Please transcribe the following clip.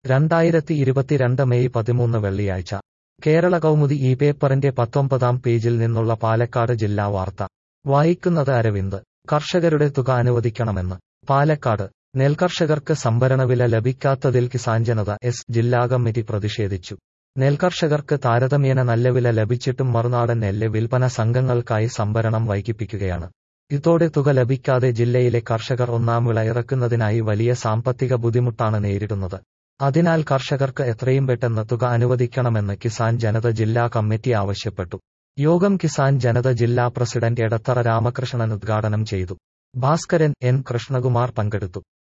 രണ്ടായിരത്തി ഇരുപത്തിരണ്ട് മെയ് പതിമൂന്ന് വെള്ളിയാഴ്ച കേരള കൗമുദി ഈ പേപ്പറിന്റെ പത്തൊമ്പതാം പേജിൽ നിന്നുള്ള പാലക്കാട് ജില്ലാ വാർത്ത വായിക്കുന്നത് അരവിന്ദ് കർഷകരുടെ തുക അനുവദിക്കണമെന്ന് പാലക്കാട് നെൽകർഷകർക്ക് സംഭരണവില ലഭിക്കാത്തതിൽ കിസാൻ ജനത എസ് ജില്ലാ കമ്മിറ്റി പ്രതിഷേധിച്ചു നെൽകർഷകർക്ക് താരതമ്യേന നല്ല വില ലഭിച്ചിട്ടും മറുനാടൻ നെല്ല് വിൽപ്പന സംഘങ്ങൾക്കായി സംഭരണം വൈകിപ്പിക്കുകയാണ് ഇതോടെ തുക ലഭിക്കാതെ ജില്ലയിലെ കർഷകർ ഒന്നാം വിള ഇറക്കുന്നതിനായി വലിയ സാമ്പത്തിക ബുദ്ധിമുട്ടാണ് നേരിടുന്നത് അതിനാൽ കർഷകർക്ക് എത്രയും പെട്ടെന്ന് തുക അനുവദിക്കണമെന്ന് കിസാൻ ജനത ജില്ലാ കമ്മിറ്റി ആവശ്യപ്പെട്ടു യോഗം കിസാൻ ജനത ജില്ലാ പ്രസിഡന്റ് എടത്തറ രാമകൃഷ്ണൻ ഉദ്ഘാടനം ചെയ്തു ഭാസ്കരൻ എൻ കൃഷ്ണകുമാർ പങ്കെടുത്തു